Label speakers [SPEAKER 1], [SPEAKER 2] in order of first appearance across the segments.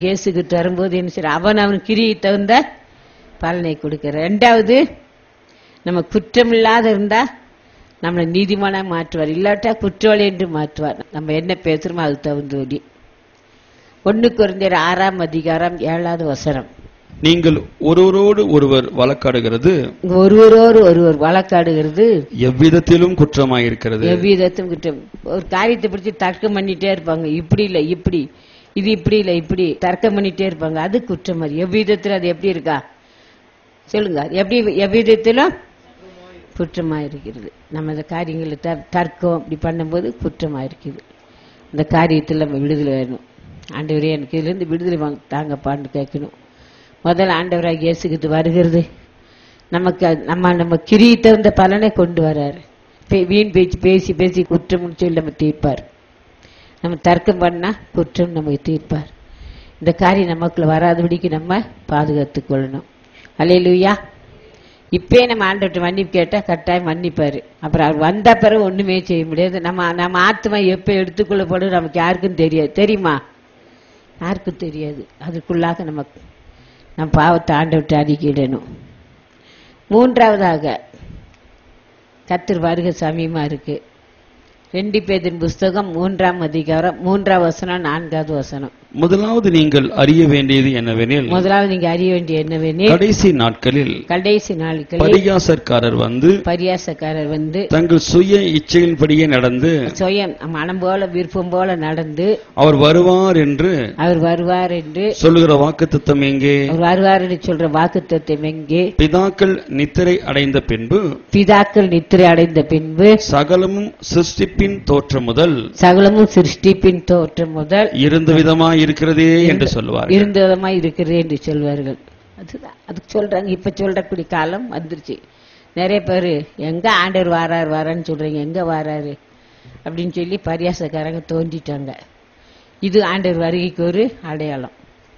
[SPEAKER 1] இயேசுக்கு தரும்போது என்ன செய்யற அவன் அவன் கிரியை தகுந்த பலனை கொடுக்கிற ரெண்டாவது நம்ம குற்றம் இல்லாத இருந்தா நம்மளை நீதிமானா மாற்றுவார் இல்லாட்டா குற்றவாளி என்று மாற்றுவார் நம்ம என்ன பேசுறோமோ அது தகுந்தோடி ஒண்ணு குறைந்தர் ஆறாம் அதிகாரம் ஏழாவது வசனம்
[SPEAKER 2] நீங்கள் ஒருவரோடு ஒருவர் வழக்காடுகிறது
[SPEAKER 1] இங்க ஒருவரோடு ஒருவர் வழக்காடுகிறது
[SPEAKER 2] எவ்விதத்திலும் குற்றமாயிருக்கிறது
[SPEAKER 1] எவ்விதத்தும் குற்றம் ஒரு காரியத்தை பிடிச்சி தர்க்கம் பண்ணிட்டே இருப்பாங்க இப்படி இல்ல இப்படி இது இப்படி இல்ல இப்படி தர்க்கம் பண்ணிட்டே இருப்பாங்க அது குற்றம் அது எவ்விதத்துல அது எப்படி இருக்கா சொல்லுங்க எப்படி எவ்விதத்திலும் குற்றமா இருக்கிறது நம்ம அந்த காரியங்களை த- தர்க்கம் இப்படி பண்ணும்போது குற்றமா இருக்குது அந்த காரியத்தில் நம்ம விடுதலை வேணும் ஆண்டவரே எனக்கு இதுலேருந்து விடுதலை வாங்க தாங்கப்பான்னு கேட்கணும் முதல்ல ஆண்டவராக இயேசுக்கு வருகிறது நமக்கு அது- நம்ம நம்ம கிரியை தகுந்த பலனை கொண்டு வராரு பே- வீண் பேச்சு பேசி பேசி குற்றம் சொல்லி நம்ம தீர்ப்பார் நம்ம தர்க்கம் பண்ணா குற்றம் நமக்கு தீர்ப்பார் இந்த காரியம் நமக்குள்ள வராதபடிக்கு நம்ம பாதுகாத்துக் கொள்ளணும் அல்லேலூயா இப்பே நம்ம ஆண்டவர்கிட்ட மன்னிப்பு கேட்டா கட்டாயம் மன்னிப்பாரு அப்புறம் அவர் வந்த பிறகு ஒண்ணுமே செய்ய முடியாது நம்ம நம்ம ஆத்மா எப்ப எடுத்துக்கொள்ளப்படும் நமக்கு யாருக்கும் தெரியாது தெரியுமா யாருக்கும் தெரியாது அதுக்குள்ளாக நம்ம நம்ம பாவத்தை ஆண்டவர்கிட்ட அறிக்கையிடணும் மூன்றாவதாக கத்தர் வருகை சமயமா இருக்கு ரெண்டு பேதின் புஸ்தகம் மூன்றாம் அதிகாரம் மூன்றாம் வசனம் நான்காவது வசனம்
[SPEAKER 2] முதலாவது நீங்கள் அறிய வேண்டியது என்னவெனில்
[SPEAKER 1] முதலாவது நீங்க அறிய வேண்டிய என்னவெனில்
[SPEAKER 2] கடைசி நாட்களில்
[SPEAKER 1] கடைசி நாட்களில்
[SPEAKER 2] பரிகாசக்காரர் வந்து
[SPEAKER 1] பரியாசக்காரர் வந்து
[SPEAKER 2] தங்கள் சுய இச்சையின்படியே நடந்து
[SPEAKER 1] சுயம் மனம் போல விருப்பம் போல நடந்து
[SPEAKER 2] அவர் வருவார் என்று
[SPEAKER 1] அவர் வருவார் என்று
[SPEAKER 2] சொல்லுகிற வாக்குத்தத்தம் எங்கே
[SPEAKER 1] அவர் வருவார் என்று சொல்ற வாக்குத்தத்தம் எங்கே
[SPEAKER 2] பிதாக்கள் நித்திரை அடைந்த பின்பு
[SPEAKER 1] பிதாக்கள் நித்திரை அடைந்த பின்பு
[SPEAKER 2] சகலமும் சிருஷ்டிப்பின் தோற்றம் முதல்
[SPEAKER 1] சகலமும் சிருஷ்டிப்பின் தோற்றம் முதல்
[SPEAKER 2] இருந்த விதமாய் இருக்கிறதே என்று சொல்லுவார்
[SPEAKER 1] இருந்த விதமாய் இருக்கிறது என்று சொல்வார்கள் அதுதான் அதுக்கு சொல்றாங்க இப்ப சொல்றக்கூடிய காலம் வந்துருச்சு நிறைய பேர் எங்க ஆண்டவர் வாரார் வாரான்னு சொல்றீங்க எங்க வாராரு அப்படின்னு சொல்லி பரியாசக்காரங்க தோண்டிட்டாங்க இது ஆண்டவர் வருகைக்கு ஒரு அடையாளம்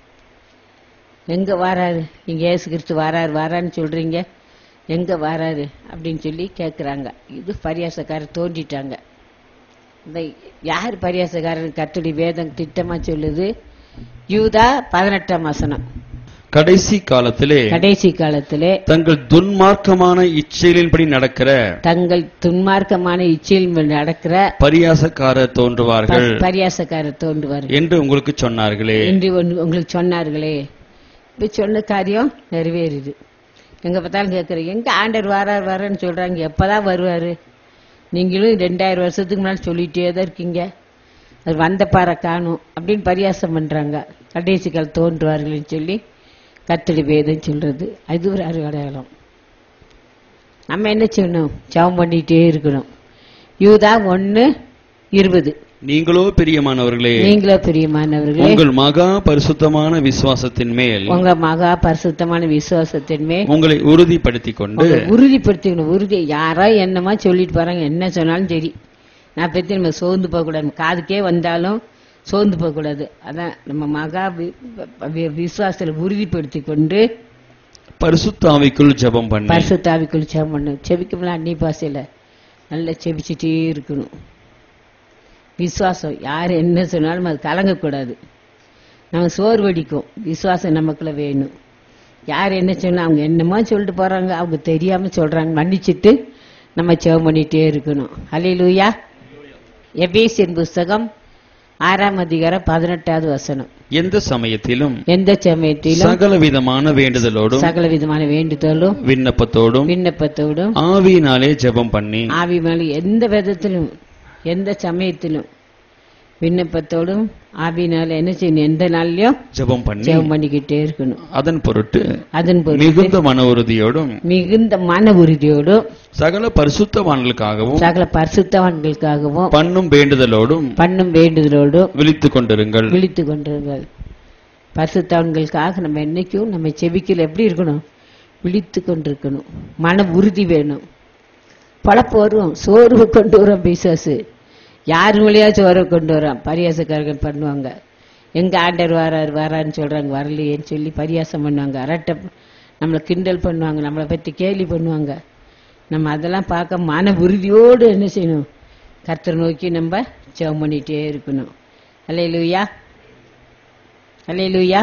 [SPEAKER 1] எங்க வாராரு நீங்க ஏசு கிறிஸ்து வாராரு வாரான்னு சொல்றீங்க எங்க வாராரு அப்படின்னு சொல்லி கேக்குறாங்க இது பரியாசக்காரர் தோண்டிட்டாங்க இந்த யார் பரியாசக்காரன் கத்துடி வேதம் திட்டமா சொல்லுது யூதா பதினெட்டாம் வசனம்
[SPEAKER 2] கடைசி காலத்திலே
[SPEAKER 1] கடைசி காலத்திலே
[SPEAKER 2] தங்கள் துன்மார்க்கமான இச்சைகளின்படி நடக்கிற
[SPEAKER 1] தங்கள் துன்மார்க்கமான இச்சையில் நடக்கிற
[SPEAKER 2] பரியாசக்காரர் தோன்றுவார்கள்
[SPEAKER 1] ப- பரியாசக்காரர் தோன்றுவார்கள்
[SPEAKER 2] என்று உங்களுக்கு சொன்னார்களே
[SPEAKER 1] என்று ஒன்று உங்களுக்கு சொன்னார்களே இப்ப சொன்ன காரியம் நிறைவேறுது எங்க பார்த்தாலும் கேட்கறேன் எங்க ஆண்டர் வாரார் வாரான்னு சொல்றாங்க எப்பதான் வருவாரு நீங்களும் ரெண்டாயிரம் வருஷத்துக்கு முன்னாடி சொல்லிட்டே தான் இருக்கீங்க அது வந்த பாறை காணும் அப்படின்னு பரியாசம் பண்றாங்க கடைசி கால தோன்றுவார்கள்னு சொல்லி கத்தடி வேதம் சொல்றது அது ஒரு அடையாளம் நம்ம என்ன செய்யணும் ஜெபம் பண்ணிட்டே இருக்கணும் யூதா ஒன்னு இருபது
[SPEAKER 2] நீங்களோ பிரியமானவர்களே
[SPEAKER 1] நீங்களோ பிரியமானவர்களே
[SPEAKER 2] உங்கள் மகா பரிசுத்தமான விசுவாசத்தின் மேல்
[SPEAKER 1] உங்க மகா பரிசுத்தமான விசுவாசத்தின் மேல்
[SPEAKER 2] உங்களை உறுதிப்படுத்திக் கொண்டு
[SPEAKER 1] உங்களை உறுதிப்படுத்திக்கணும் உறுதி யாரோ என்னமா சொல்லிட்டு போறாங்க என்ன சொன்னாலும் சரி நான் பத்தி நம்ம சோர்ந்து போக கூடாது காதுக்கே வந்தாலும் சோர்ந்து போக கூடாது அதான் நம்ம மகா வி- வி- விசுவாசத்துல உறுதிப்படுத்தி கொண்டு
[SPEAKER 2] பரிசுத்தாவிக்குள் ஜெபம் பண்ணி
[SPEAKER 1] பரிசுத்தாவிக்குள் ஜெபம் பண்ணணும் செபிக்கும்ல அன்னி பாசையில நல்லா செபிச்சுட்டே இருக்கணும் விசுவாசம் யார் என்ன சொன்னாலும் அது கலங்கக்கூடாது நம்ம சோர்வடிக்கும் விசுவாசம் நமக்குள்ள வேணும் யார் என்ன சொன்னா அவங்க என்னமோ சொல்லிட்டு போறாங்க அவங்க தெரியாம சொல்றாங்க மன்னிச்சிட்டு நம்ம ஜெபம் பண்ணிட்டே இருக்கணும் ஹalleluya எபேசியன் புஸ்தகம் ஆறாம் அதிகாரம் பதினெட்டாவது வசனம்
[SPEAKER 2] எந்த சமயத்திலும்
[SPEAKER 1] எந்த சமயத்திலும்
[SPEAKER 2] சகல விதமான வேண்டுதலோடும்
[SPEAKER 1] சகல விதமான வேண்டுதலும்
[SPEAKER 2] விண்ணப்பத்தோடும்
[SPEAKER 1] விண்ணப்பத்தோடும்
[SPEAKER 2] ஆவியினாலே ஜெபம் பண்ணி
[SPEAKER 1] ஆவி மேல எந்த விதத்திலும் எந்த சமயத்திலும் விண்ணப்பத்தோடும் ஆவினால என்ன செய்யணும் எந்த நாள்லயும்
[SPEAKER 2] ஜெபம் பண்ணி
[SPEAKER 1] ஜெபம் பண்ணிக்கிட்டே இருக்கணும்
[SPEAKER 2] அதன் பொருட்டு
[SPEAKER 1] அதன் பொருட்டு
[SPEAKER 2] மிகுந்த மன உறுதியோடும்
[SPEAKER 1] மிகுந்த மன உறுதியோடும்
[SPEAKER 2] சகல பரிசுத்தவான்களுக்காகவும்
[SPEAKER 1] சகல பரிசுத்தவான்களுக்காகவும்
[SPEAKER 2] பண்ணும் வேண்டுதலோடும்
[SPEAKER 1] பண்ணும் வேண்டுதலோடும்
[SPEAKER 2] விழித்துக் கொண்டிருங்கள்
[SPEAKER 1] விழித்து கொண்டிருங்கள் பரிசுத்தவான்களுக்காக நம்ம என்னைக்கும் நம்ம செவிக்கல எப்படி இருக்கணும் விழித்து கொண்டிருக்கணும் மன உறுதி வேணும் பழப்பு வரும் சோர்வு கொண்டு வரோம் பிசாசு யார் வழியா சோர்வு கொண்டு வரோம் பரியாசக்காரர்கள் பண்ணுவாங்க எங்க ஆண்டர் வாரார் வாரான்னு சொல்றாங்க வரலையேன்னு சொல்லி பரியாசம் பண்ணுவாங்க அரட்டை நம்மளை கிண்டல் பண்ணுவாங்க நம்மளை பத்தி கேலி பண்ணுவாங்க நம்ம அதெல்லாம் பார்க்க மன உறுதியோடு என்ன செய்யணும் கர்த்தரை நோக்கி நம்ம ஜெபம் பண்ணிட்டே இருக்கணும் அல்லையிலுயா அல்லேலூயா